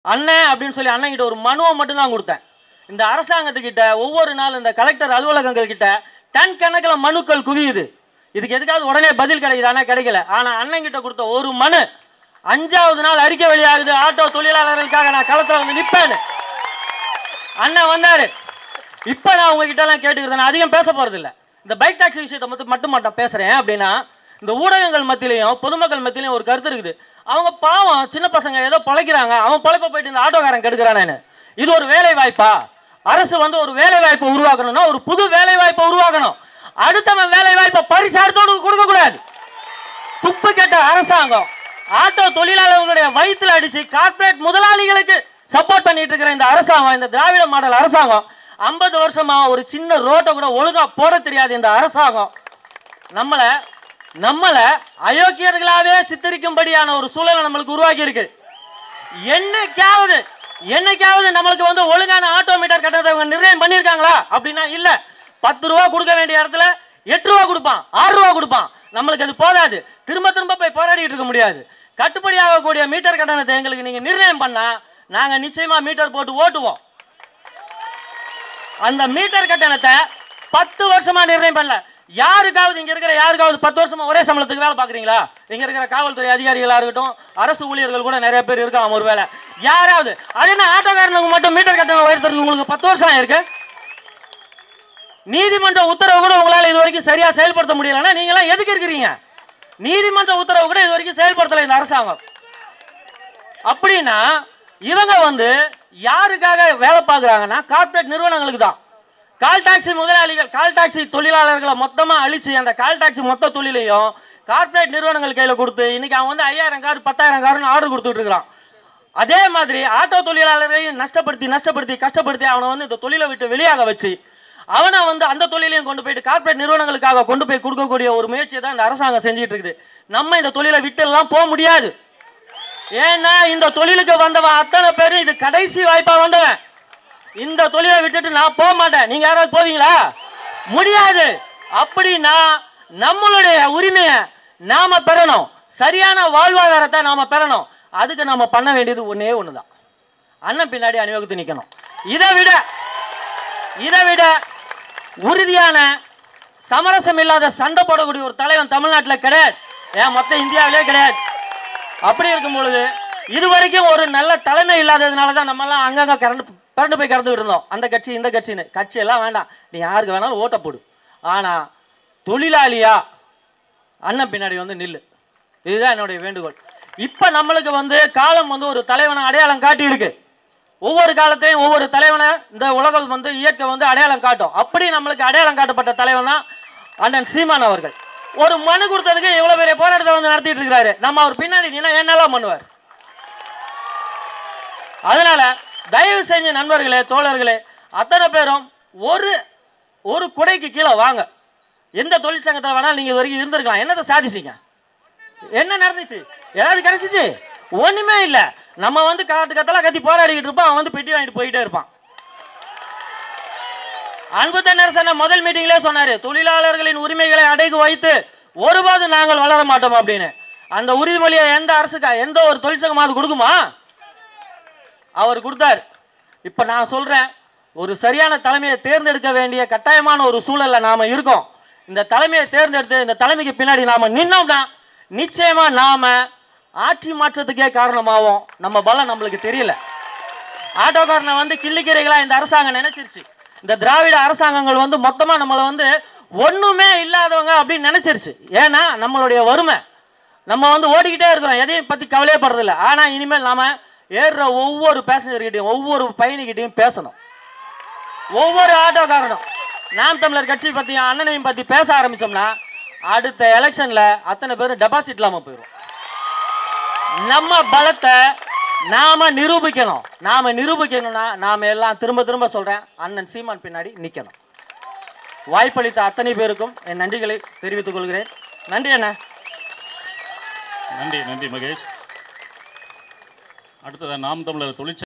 அண்ணன் அப்படின்னு சொல்லி அண்ணன் கிட்ட ஒரு மனுவை மட்டும்தான் கொடுத்தேன் இந்த அரசாங்கத்துக்கிட்ட ஒவ்வொரு நாள் இந்த கலெக்டர் அலுவலகங்கள் கிட்ட டன் கணக்கில் மனுக்கள் குவியுது இதுக்கு எதுக்காவது உடனே பதில் கிடைக்குதானா கிடைக்கல ஆனால் அண்ணன் கிட்ட கொடுத்த ஒரு மனு அஞ்சாவது நாள் அறிக்கை வெளியாகுது ஆட்டோ தொழிலாளர்களுக்காக நான் களத்தில் வந்து நிற்பேன்னு அண்ணன் வந்தாரு இப்போ நான் உங்ககிட்ட எல்லாம் கேட்டுக்கிறேன் நான் அதிகம் பேச போறது இல்ல இந்த பைக் டாக்ஸி விஷயத்தை மட்டும் மட்டும் மட்டும் பேசுறேன் அப்படின்னா இந்த ஊடகங்கள் மத்தியிலையும் பொதுமக்கள் மத்தியிலையும் ஒரு கருத்து இருக்குது அவங்க பாவம் சின்ன பசங்க ஏதோ பழைக்கிறாங்க அவன் பழைப்ப போயிட்டு இந்த ஆட்டோக்காரன் கெடுக்கிறானேன்னு இது ஒரு வேலை வாய்ப்பா அரசு வந்து ஒரு வேலை வாய்ப்பை உருவாக்கணும்னா ஒரு புது வேலை வாய்ப்பை உருவாக்கணும் அடுத்தவன் வேலை வாய்ப்பை பரிசு அடுத்தவனுக்கு கொடுக்க கூடாது துப்பு கெட்ட அரசாங்கம் ஆட்டோ தொழிலாளர்களுடைய வயிற்றுல அடிச்சு கார்ப்பரேட் முதலாளிகளுக்கு சப்போர்ட் பண்ணிட்டு இருக்கிற இந்த அரசாங்கம் இந்த திராவிட மாடல் அரசாங்கம் ஐம்பது வருஷமா ஒரு சின்ன ரோட்டை கூட ஒழுங்கா போட தெரியாது இந்த அரசாங்கம் நம்மளை நம்மளை அயோக்கியர்களாவே சித்தரிக்கும்படியான ஒரு சூழலை நம்மளுக்கு உருவாக்கி இருக்கு என்னைக்காவது என்னைக்காவது நம்மளுக்கு வந்து ஒழுங்கான ஆட்டோமீட்டர் கட்டணத்தை அவங்க நிர்ணயம் பண்ணியிருக்காங்களா அப்படின்னா இல்ல பத்து ரூபா கொடுக்க வேண்டிய இடத்துல எட்டு ரூபா கொடுப்பான் ஆறு ரூபா கொடுப்பான் நம்மளுக்கு அது போதாது திரும்ப திரும்ப போய் போராடிட்டு இருக்க முடியாது கட்டுப்படி ஆகக்கூடிய மீட்டர் கட்டணத்தை எங்களுக்கு நீங்க நிர்ணயம் பண்ணா நாங்க நிச்சயமா மீட்டர் போட்டு ஓட்டுவோம் அந்த மீட்டர் கட்டணத்தை பத்து வருஷமா நிர்ணயம் பண்ணல யாருக்காவது இங்க இருக்கிற யாருக்காவது பத்து வருஷமா ஒரே சம்பளத்துக்கு வேலை பாக்குறீங்களா இங்க இருக்கிற காவல்துறை அதிகாரிகளா இருக்கட்டும் அரசு ஊழியர்கள் கூட நிறைய பேர் இருக்காங்க ஒருவேளை யாராவது அது என்ன ஆட்டோக்காரனுக்கு மட்டும் மீட்டர் கட்டணம் உயர்த்துறதுக்கு உங்களுக்கு பத்து வருஷம் ஆயிருக்கு நீதிமன்ற உத்தரவு கூட உங்களால இது வரைக்கும் சரியா செயல்படுத்த முடியலன்னா நீங்க எல்லாம் எதுக்கு இருக்கிறீங்க நீதிமன்ற உத்தரவு கூட இது வரைக்கும் செயல்படுத்தல இந்த அரசாங்கம் அப்படின்னா இவங்க வந்து யாருக்காக வேலை பார்க்குறாங்கன்னா கார்ப்பரேட் நிறுவனங்களுக்கு தான் கால் டாக்ஸி முதலாளிகள் கால் டாக்ஸி தொழிலாளர்களை மொத்தமாக அழிச்சு அந்த கால் டாக்ஸி மொத்த தொழிலையும் கார்ப்பரேட் நிறுவனங்கள் கையில் கொடுத்து இன்னைக்கு அவன் வந்து ஐயாயிரம் கார் பத்தாயிரம் காருன்னு ஆர்டர் கொடுத்துட்டு இருக்கிறான் அதே மாதிரி ஆட்டோ தொழிலாளர்களையும் நஷ்டப்படுத்தி நஷ்டப்படுத்தி கஷ்டப்படுத்தி அவனை வந்து இந்த தொழிலை விட்டு வெளியாக வச்சு அவனை வந்து அந்த தொழிலையும் கொண்டு போயிட்டு கார்ப்பரேட் நிறுவனங்களுக்காக கொண்டு போய் கொடுக்கக்கூடிய ஒரு முயற்சியை தான் இந்த அரசாங்கம் செஞ்சுட்டு இருக்குது நம்ம இந்த தொழிலை விட்டு எல்லாம் போக முடியாது ஏன்னா இந்த தொழிலுக்கு வந்தவன் அத்தனை பேரும் இது கடைசி வாய்ப்பா வந்தவன் இந்த தொழிலை விட்டுட்டு நான் போக மாட்டேன் நீங்க யாராவது போவீங்களா முடியாது அப்படின்னா நம்மளுடைய உரிமையை நாம பெறணும் சரியான வாழ்வாதாரத்தை நாம பெறணும் அதுக்கு நாம பண்ண வேண்டியது ஒண்ணே ஒண்ணுதான் அண்ணன் பின்னாடி அணிவகுத்து நிக்கணும் இதை விட இதை விட உறுதியான சமரசம் இல்லாத சண்டை போடக்கூடிய ஒரு தலைவன் தமிழ்நாட்டில் கிடையாது ஏன் மொத்த இந்தியாவிலே கிடையாது அப்படி இருக்கும் பொழுது இது வரைக்கும் ஒரு நல்ல தலைமை இல்லாததுனால தான் நம்மலாம் அங்கங்க கரண்டு கரண்டு போய் கறந்துட்டு இருந்தோம் அந்த கட்சி இந்த கட்சின்னு கட்சி எல்லாம் வேண்டாம் நீ யாருக்கு வேணாலும் ஓட்ட போடு ஆனா தொழிலாளியா அண்ணன் பின்னாடி வந்து நில்லு இதுதான் என்னுடைய வேண்டுகோள் இப்ப நம்மளுக்கு வந்து காலம் வந்து ஒரு தலைவனை அடையாளம் காட்டி இருக்கு ஒவ்வொரு காலத்தையும் ஒவ்வொரு தலைவனை இந்த உலகம் வந்து இயற்கை வந்து அடையாளம் காட்டும் அப்படி நம்மளுக்கு அடையாளம் காட்டப்பட்ட தலைவன் தான் அண்ணன் சீமான் அவர்கள் ஒரு மனு கொடுத்ததுக்கு இவ்வளவு பெரிய போராட்டத்தை வந்து நடத்திட்டு இருக்கிறாரு நம்ம அவர் பின்னாடி நின்னா என்னெல்லாம் பண்ணுவார் அதனால தயவு செஞ்ச நண்பர்களே தோழர்களே அத்தனை பேரும் ஒரு ஒரு குடைக்கு கீழே வாங்க எந்த தொழிற்சங்கத்தில் வேணாலும் நீங்க இது வரைக்கும் இருந்திருக்கலாம் என்னத்தை சாதிச்சீங்க என்ன நடந்துச்சு ஏதாவது கிடைச்சிச்சு ஒண்ணுமே இல்ல நம்ம வந்து காட்டு கத்தலா கத்தி போராடிக்கிட்டு இருப்போம் அவன் வந்து பெட்டி வாங்கிட்டு போயிட்டே இருப்பான் அன்பு தென்னரசன் முதல் மீட்டிங்லே சொன்னாரு தொழிலாளர்களின் உரிமைகளை அடைகு வைத்து ஒருபோதும் நாங்கள் வளர மாட்டோம் அப்படின்னு அந்த உறுதிமொழியை எந்த அரசுக்கா எந்த ஒரு தொழிற்சங்கமாவது கொடுக்குமா அவர் கொடுத்தார் இப்ப நான் சொல்றேன் ஒரு சரியான தலைமையை தேர்ந்தெடுக்க வேண்டிய கட்டாயமான ஒரு சூழல்ல நாம இருக்கோம் இந்த தலைமையை தேர்ந்தெடுத்து இந்த தலைமைக்கு பின்னாடி நாம நின்னோம்னா நிச்சயமா நாம ஆட்சி மாற்றத்துக்கே காரணமாவோம் நம்ம பலம் நம்மளுக்கு தெரியல ஆட்டோக்காரனை வந்து கிள்ளிக்கீரைகளா இந்த அரசாங்கம் நினைச்சிருச்சு இந்த திராவிட அரசாங்கங்கள் வந்து மொத்தமா நம்மளை வந்து ஒண்ணுமே இல்லாதவங்க அப்படின்னு நினைச்சிருச்சு ஏன்னா நம்மளுடைய வறுமை நம்ம வந்து ஓடிக்கிட்டே இருக்கிறோம் எதையும் பத்தி கவலையே படுறதில்ல ஆனா இனிமேல் நாம ஏறுற ஒவ்வொரு பேசஞ்சர்கிட்டையும் ஒவ்வொரு பயணிகிட்டையும் பேசணும் ஒவ்வொரு ஆட்டோக்காரனும் நாம் தமிழர் கட்சி பத்தியும் அண்ணனையும் பத்தி பேச ஆரம்பிச்சோம்னா அடுத்த எலெக்ஷன்ல அத்தனை பேரும் டெபாசிட் இல்லாம போயிடும் நம்ம பலத்தை நாம நிரூபிக்கணும் நாம நிரூபிக்கணும்னா நாம எல்லாம் திரும்ப திரும்ப சொல்றேன் அண்ணன் சீமான் பின்னாடி நிக்கணும் வாய்ப்பளித்த அத்தனை பேருக்கும் என் நன்றிகளை தெரிவித்துக் கொள்கிறேன் நன்றி அண்ணா நன்றி நன்றி மகேஷ் அடுத்தது நாம் தமிழர் தொழிற்சங்க